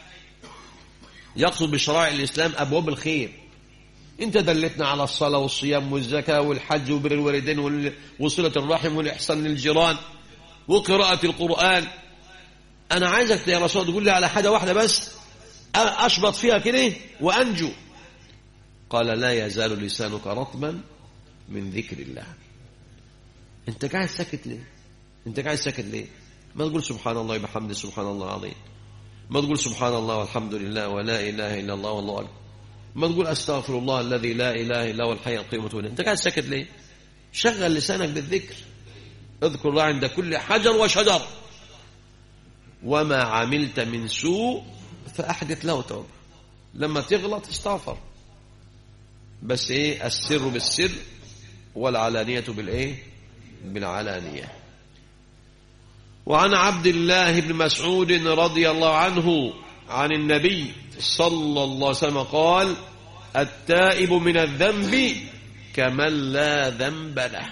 B: يقصد بشرائع الإسلام أبواب الخير انت دلتنا على الصلاة والصيام والزكاة والحج وبر الوالدين وصلة الرحم والإحسان للجيران وقراءة القرآن أنا عايزك يا رسول تقول لي على حاجة واحدة بس أشبط فيها كده وأنجو قال لا يزال لسانك رطبا من ذكر الله انت قاعد ساكت ليه انت قاعد ساكت ليه ما تقول سبحان الله وبحمده سبحان الله العظيم ما تقول سبحان الله والحمد لله ولا إله إلا الله والله أكبر ما تقول أستغفر الله الذي لا إله إلا هو الحي القيوم وتقول أنت قاعد ساكت ليه شغل لسانك بالذكر اذكر الله عند كل حجر وشجر وما عملت من سوء فأحدث له توبة لما تغلط استغفر بس ايه السر بالسر والعلانية بالايه بالعلانية وعن عبد الله بن مسعود رضي الله عنه عن النبي صلى الله عليه وسلم قال التائب من الذنب كمن لا ذنب له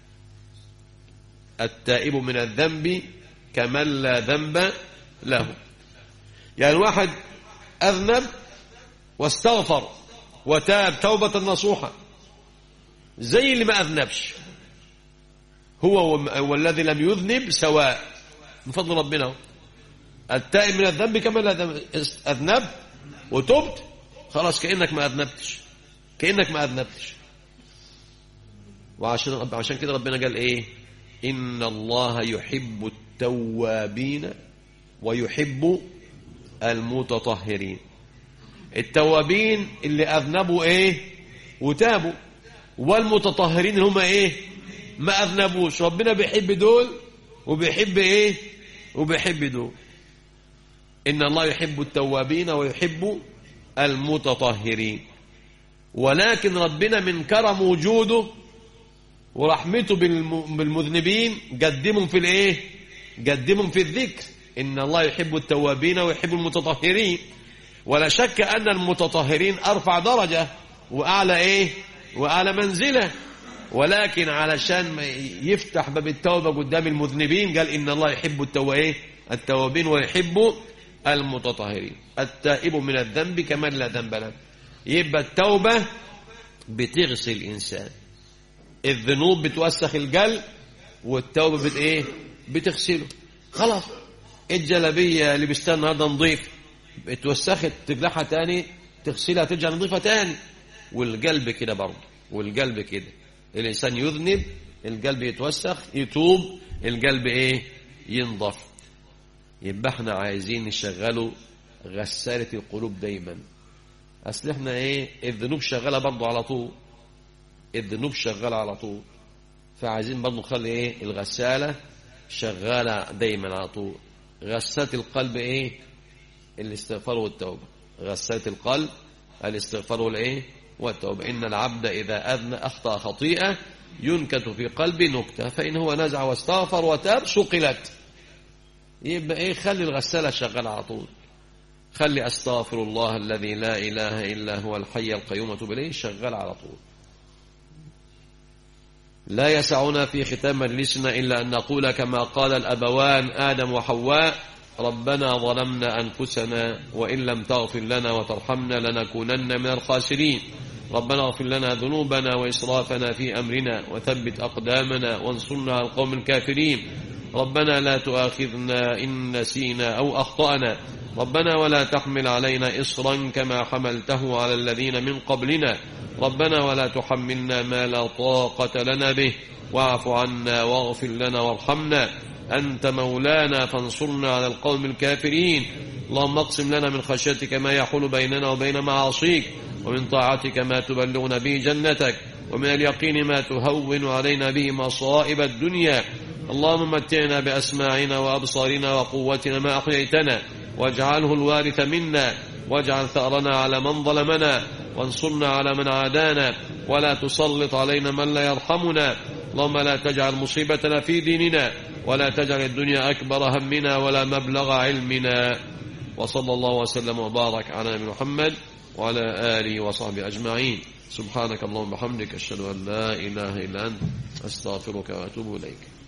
B: التائب من الذنب كمن لا ذنب له يعني واحد أذنب واستغفر وتاب توبة نصوحة زي اللي ما أذنبش هو والذي لم يذنب سواء من فضل ربنا التائب من الذنب كما لا أذنب وتبت خلاص كأنك ما أذنبتش كأنك ما أذنبتش وعشان عشان كده ربنا قال إيه إن الله يحب التوابين ويحب المتطهرين التوابين اللي أذنبوا إيه وتابوا والمتطهرين هم إيه ما أذنبوش ربنا بيحب دول وبيحب إيه وبيحب دول إن الله يحب التوابين ويحب المتطهرين ولكن ربنا من كرم وجوده ورحمته بالمذنبين قدمهم في الايه قدمهم في الذكر إن الله يحب التوابين ويحب المتطهرين ولا شك أن المتطهرين أرفع درجة وأعلى إيه وأعلى منزلة ولكن علشان يفتح باب التوبة قدام المذنبين قال إن الله يحب التوابين ويحب المتطهرين التائب من الذنب كمن لا ذنب له يبقى التوبة بتغسل الإنسان الذنوب بتوسخ القلب والتوبة بت ايه بتغسله خلاص الجلبية اللي بيشتغل النهارده نظيف اتوسخت تقلعها تاني تغسلها ترجع نظيفة تاني والقلب كده برضه والقلب كده الإنسان يذنب القلب يتوسخ يتوب القلب إيه ينضف يبقى احنا عايزين نشغله غسالة القلوب دايما أصل احنا إيه الذنوب شغالة برضه على طول الذنوب شغالة على طول فعايزين برضه نخلي إيه الغسالة شغالة دايما على طول غسالة القلب إيه الاستغفار والتوبة غسالة القلب الاستغفار والإيه والتوبة إن العبد إذا أذن أخطأ خطيئة ينكت في قلبه نكتة فإن هو نزع واستغفر وتاب سقلت يبقى إيه خلي الغسالة شغالة على طول خلي أستغفر الله الذي لا إله إلا هو الحي القيوم وتوب إليه شغال على طول لا يسعنا في ختام مجلسنا إلا أن نقول كما قال الأبوان آدم وحواء ربنا ظلمنا أنفسنا وإن لم تغفر لنا وترحمنا لنكونن من الخاسرين ربنا اغفر لنا ذنوبنا وإسرافنا في أمرنا وثبت أقدامنا وانصرنا على القوم الكافرين ربنا لا تؤاخذنا إن نسينا أو أخطأنا ربنا ولا تحمل علينا إصرا كما حملته على الذين من قبلنا ربنا ولا تحملنا ما لا طاقة لنا به واعف عنا واغفر لنا وارحمنا أنت مولانا فانصرنا على القوم الكافرين اللهم اقسم لنا من خشيتك ما يحول بيننا وبين معاصيك ومن طاعتك ما تبلغنا به جنتك ومن اليقين ما تهون علينا به مصائب الدنيا اللهم متعنا بأسماعنا وأبصارنا وقوتنا ما أحييتنا واجعله الوارث منا واجعل ثأرنا على من ظلمنا وانصرنا على من عادانا ولا تسلط علينا من لا يرحمنا اللهم لا تجعل مصيبتنا في ديننا ولا تجعل الدنيا أكبر همنا ولا مبلغ علمنا وصلى الله وسلم وبارك على نبينا محمد وعلى آله وصحبه أجمعين سبحانك اللهم وبحمدك أشهد أن لا إله إلا أنت أستغفرك وأتوب إليك